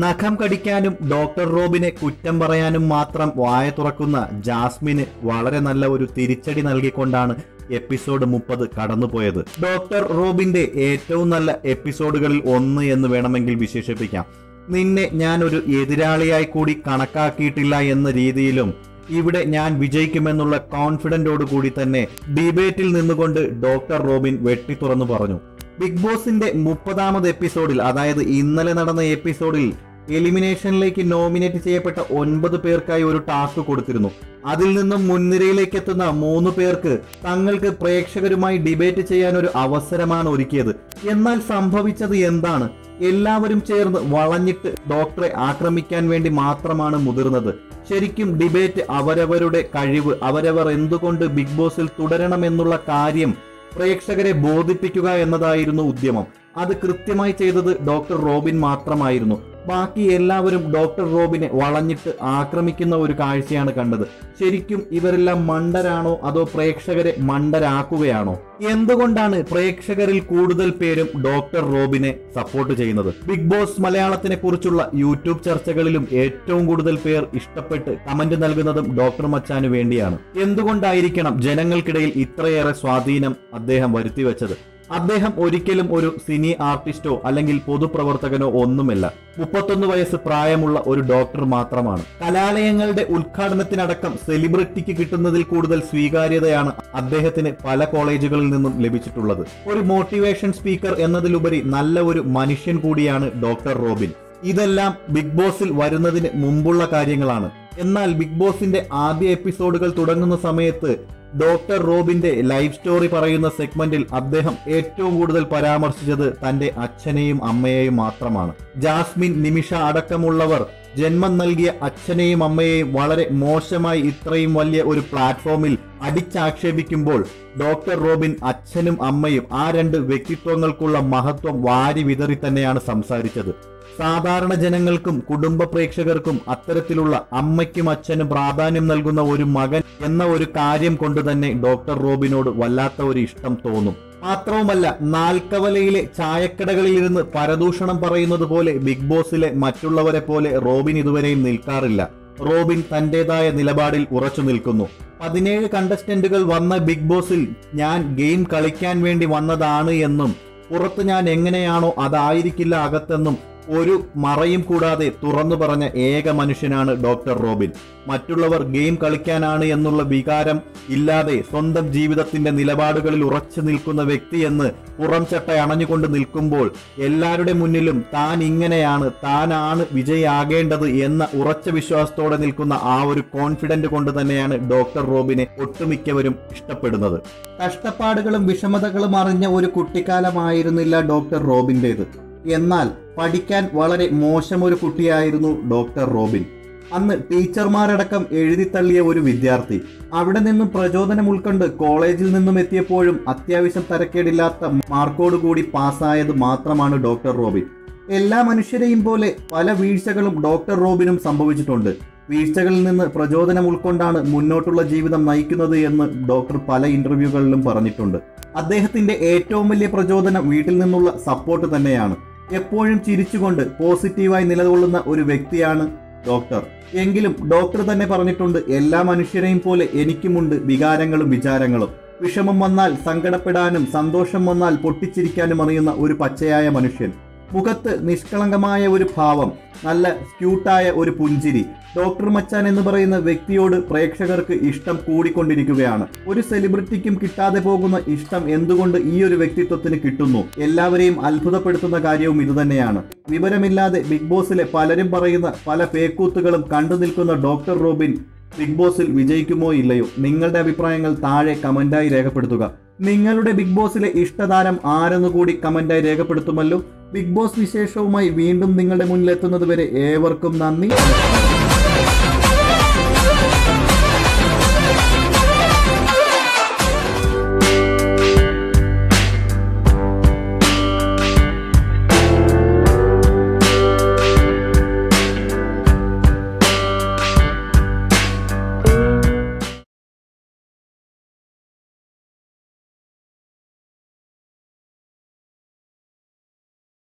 നഖം കടിക്കാനും ഡോക്ടർ റോബിനെ കുറ്റം പറയാനും മാത്രം വായ തുറക്കുന്ന ജാസ്മിന് വളരെ നല്ല ഒരു തിരിച്ചടി നൽകിക്കൊണ്ടാണ് എപ്പിസോഡ് മുപ്പത് കടന്നുപോയത് ഡോക്ടർ റോബിന്റെ ഏറ്റവും നല്ല എപ്പിസോഡുകളിൽ ഒന്ന് എന്ന് വേണമെങ്കിൽ വിശേഷിപ്പിക്കാം നിന്നെ ഞാൻ ഒരു എതിരാളിയായി കൂടി കണക്കാക്കിയിട്ടില്ല എന്ന രീതിയിലും ഇവിടെ ഞാൻ വിജയിക്കുമെന്നുള്ള കോൺഫിഡന്റോട് കൂടി തന്നെ ഡിബേറ്റിൽ നിന്നുകൊണ്ട് ഡോക്ടർ റോബിൻ വെട്ടി തുറന്നു പറഞ്ഞു ബിഗ് ബോസിന്റെ മുപ്പതാമത് എപ്പിസോഡിൽ അതായത് ഇന്നലെ നടന്ന എപ്പിസോഡിൽ എലിമിനേഷനിലേക്ക് നോമിനേറ്റ് ചെയ്യപ്പെട്ട ഒൻപത് പേർക്കായി ഒരു ടാസ്ക് കൊടുത്തിരുന്നു അതിൽ നിന്നും മുൻനിരയിലേക്ക് എത്തുന്ന മൂന്ന് പേർക്ക് തങ്ങൾക്ക് പ്രേക്ഷകരുമായി ഡിബേറ്റ് ചെയ്യാൻ ഒരു അവസരമാണ് ഒരുക്കിയത് എന്നാൽ സംഭവിച്ചത് എന്താണ് എല്ലാവരും ചേർന്ന് വളഞ്ഞിട്ട് ഡോക്ടറെ ആക്രമിക്കാൻ വേണ്ടി മാത്രമാണ് മുതിർന്നത് ശരിക്കും ഡിബേറ്റ് അവരവരുടെ കഴിവ് അവരവർ എന്തുകൊണ്ട് ബിഗ് ബോസിൽ തുടരണമെന്നുള്ള കാര്യം പ്രേക്ഷകരെ ബോധിപ്പിക്കുക എന്നതായിരുന്നു ഉദ്യമം അത് കൃത്യമായി ചെയ്തത് ഡോക്ടർ റോബിൻ മാത്രമായിരുന്നു ബാക്കി എല്ലാവരും ഡോക്ടർ റോബിനെ വളഞ്ഞിട്ട് ആക്രമിക്കുന്ന ഒരു കാഴ്ചയാണ് കണ്ടത് ശരിക്കും ഇവരെല്ലാം മണ്ടരാണോ അതോ പ്രേക്ഷകരെ മണ്ടരാക്കുകയാണോ എന്തുകൊണ്ടാണ് പ്രേക്ഷകരിൽ കൂടുതൽ പേരും ഡോക്ടർ റോബിനെ സപ്പോർട്ട് ചെയ്യുന്നത് ബിഗ് ബോസ് മലയാളത്തിനെ കുറിച്ചുള്ള യൂട്യൂബ് ചർച്ചകളിലും ഏറ്റവും കൂടുതൽ പേർ ഇഷ്ടപ്പെട്ട് കമന്റ് നൽകുന്നതും ഡോക്ടർ മച്ചാന് വേണ്ടിയാണ് എന്തുകൊണ്ടായിരിക്കണം ജനങ്ങൾക്കിടയിൽ ഇത്രയേറെ സ്വാധീനം അദ്ദേഹം വരുത്തിവെച്ചത് അദ്ദേഹം ഒരിക്കലും ഒരു സിനി ആർട്ടിസ്റ്റോ അല്ലെങ്കിൽ പൊതുപ്രവർത്തകനോ ഒന്നുമല്ല മുപ്പത്തൊന്ന് വയസ്സ് പ്രായമുള്ള ഒരു ഡോക്ടർ മാത്രമാണ് കലാലയങ്ങളുടെ ഉദ്ഘാടനത്തിനടക്കം സെലിബ്രിറ്റിക്ക് കിട്ടുന്നതിൽ കൂടുതൽ സ്വീകാര്യതയാണ് അദ്ദേഹത്തിന് പല കോളേജുകളിൽ നിന്നും ലഭിച്ചിട്ടുള്ളത് ഒരു മോട്ടിവേഷൻ സ്പീക്കർ എന്നതിലുപരി നല്ല ഒരു മനുഷ്യൻ കൂടിയാണ് ഡോക്ടർ റോബിൻ ഇതെല്ലാം ബിഗ് ബോസിൽ വരുന്നതിന് മുമ്പുള്ള കാര്യങ്ങളാണ് എന്നാൽ ബിഗ് ബോസിന്റെ ആദ്യ എപ്പിസോഡുകൾ തുടങ്ങുന്ന സമയത്ത് ഡോക്ടർ റോബിന്റെ ലൈഫ് സ്റ്റോറി പറയുന്ന സെഗ്മെന്റിൽ അദ്ദേഹം ഏറ്റവും കൂടുതൽ പരാമർശിച്ചത് തന്റെ അച്ഛനെയും അമ്മയെയും മാത്രമാണ് ജാസ്മിൻ നിമിഷ അടക്കമുള്ളവർ ജന്മം നൽകിയ അച്ഛനെയും അമ്മയെയും വളരെ മോശമായി ഇത്രയും വലിയ ഒരു പ്ലാറ്റ്ഫോമിൽ അടിച്ചാക്ഷേപിക്കുമ്പോൾ ഡോക്ടർ റോബിൻ അച്ഛനും അമ്മയും ആ രണ്ട് വ്യക്തിത്വങ്ങൾക്കുള്ള മഹത്വം വാരി വിതറി തന്നെയാണ് സംസാരിച്ചത് സാധാരണ ജനങ്ങൾക്കും കുടുംബ പ്രേക്ഷകർക്കും അത്തരത്തിലുള്ള അമ്മയ്ക്കും അച്ഛനും പ്രാധാന്യം നൽകുന്ന ഒരു മകൻ എന്ന ഒരു കാര്യം കൊണ്ട് തന്നെ ഡോക്ടർ റോബിനോട് വല്ലാത്ത ഒരു ഇഷ്ടം തോന്നും മാത്രവുമല്ല നാൽക്കവലയിലെ ചായക്കടകളിൽ ഇരുന്ന് പരദൂഷണം പറയുന്നത് പോലെ ബിഗ് ബോസിലെ മറ്റുള്ളവരെ പോലെ റോബിൻ ഇതുവരെയും നിൽക്കാറില്ല റോബിൻ തന്റേതായ നിലപാടിൽ ഉറച്ചു നിൽക്കുന്നു പതിനേഴ് കണ്ടസ്റ്റന്റുകൾ വന്ന ബിഗ് ബോസിൽ ഞാൻ ഗെയിം കളിക്കാൻ വേണ്ടി വന്നതാണ് എന്നും പുറത്ത് ഞാൻ എങ്ങനെയാണോ അതായിരിക്കില്ല അകത്തെന്നും ഒരു മറയും കൂടാതെ തുറന്നു പറഞ്ഞ ഏക മനുഷ്യനാണ് ഡോക്ടർ റോബിൻ മറ്റുള്ളവർ ഗെയിം കളിക്കാനാണ് എന്നുള്ള വികാരം ഇല്ലാതെ സ്വന്തം ജീവിതത്തിന്റെ നിലപാടുകളിൽ ഉറച്ചു നിൽക്കുന്ന വ്യക്തി എന്ന് പുറംചട്ട അണഞ്ഞുകൊണ്ട് നിൽക്കുമ്പോൾ എല്ലാവരുടെ മുന്നിലും താൻ ഇങ്ങനെയാണ് താനാണ് വിജയാകേണ്ടത് എന്ന ഉറച്ച വിശ്വാസത്തോടെ നിൽക്കുന്ന ആ ഒരു കോൺഫിഡന്റ് കൊണ്ട് തന്നെയാണ് ഡോക്ടർ റോബിനെ ഒട്ടുമിക്കവരും ഇഷ്ടപ്പെടുന്നത് കഷ്ടപ്പാടുകളും വിഷമതകളും അറിഞ്ഞ ഒരു കുട്ടിക്കാലമായിരുന്നില്ല ഡോക്ടർ റോബിൻ്റെത് എന്നാൽ പഠിക്കാൻ വളരെ മോശമൊരു കുട്ടിയായിരുന്നു ഡോക്ടർ റോബിൻ അന്ന് ടീച്ചർമാരടക്കം എഴുതിത്തള്ളിയ ഒരു വിദ്യാർത്ഥി അവിടെ നിന്നും പ്രചോദനം ഉൾക്കൊണ്ട് കോളേജിൽ നിന്നും എത്തിയപ്പോഴും അത്യാവശ്യം തരക്കേടില്ലാത്ത മാർക്കോട് കൂടി പാസ്സായത് മാത്രമാണ് ഡോക്ടർ റോബിൻ എല്ലാ മനുഷ്യരെയും പോലെ പല വീഴ്ചകളും ഡോക്ടർ റോബിനും സംഭവിച്ചിട്ടുണ്ട് വീഴ്ചകളിൽ നിന്ന് പ്രചോദനം ഉൾക്കൊണ്ടാണ് മുന്നോട്ടുള്ള ജീവിതം നയിക്കുന്നത് എന്ന് ഡോക്ടർ പല ഇന്റർവ്യൂകളിലും പറഞ്ഞിട്ടുണ്ട് അദ്ദേഹത്തിന്റെ ഏറ്റവും വലിയ പ്രചോദനം വീട്ടിൽ നിന്നുള്ള സപ്പോർട്ട് തന്നെയാണ് എപ്പോഴും ചിരിച്ചുകൊണ്ട് പോസിറ്റീവായി നിലകൊള്ളുന്ന ഒരു വ്യക്തിയാണ് ഡോക്ടർ എങ്കിലും ഡോക്ടർ തന്നെ പറഞ്ഞിട്ടുണ്ട് എല്ലാ മനുഷ്യരെയും പോലെ എനിക്കുമുണ്ട് വികാരങ്ങളും വിചാരങ്ങളും വിഷമം വന്നാൽ സങ്കടപ്പെടാനും സന്തോഷം വന്നാൽ പൊട്ടിച്ചിരിക്കാനും അറിയുന്ന ഒരു പച്ചയായ മനുഷ്യൻ മുഖത്ത് നിഷ്കളങ്കമായ ഒരു ഭാവം നല്ല ക്യൂട്ടായ ഒരു പുഞ്ചിരി ഡോക്ടർ മച്ചാൻ എന്ന് പറയുന്ന വ്യക്തിയോട് പ്രേക്ഷകർക്ക് ഇഷ്ടം കൂടിക്കൊണ്ടിരിക്കുകയാണ് ഒരു സെലിബ്രിറ്റിക്കും കിട്ടാതെ പോകുന്ന ഇഷ്ടം എന്തുകൊണ്ട് ഈ ഒരു വ്യക്തിത്വത്തിന് കിട്ടുന്നു എല്ലാവരെയും അത്ഭുതപ്പെടുത്തുന്ന കാര്യവും ഇതുതന്നെയാണ് വിവരമില്ലാതെ ബിഗ് ബോസിലെ പലരും പറയുന്ന പല പേക്കൂത്തുകളും കണ്ടു നിൽക്കുന്ന ഡോക്ടർ റോബിൻ ബിഗ് ബോസിൽ വിജയിക്കുമോ ഇല്ലയോ നിങ്ങളുടെ അഭിപ്രായങ്ങൾ താഴെ കമന്റായി രേഖപ്പെടുത്തുക നിങ്ങളുടെ ബിഗ് ബോസിലെ ഇഷ്ടതാരം ആരെന്ന് കൂടി കമന്റായി രേഖപ്പെടുത്തുമല്ലോ ബിഗ് ബോസ് വിശേഷവുമായി വീണ്ടും നിങ്ങളുടെ മുന്നിലെത്തുന്നത് വരെ ഏവർക്കും നന്ദി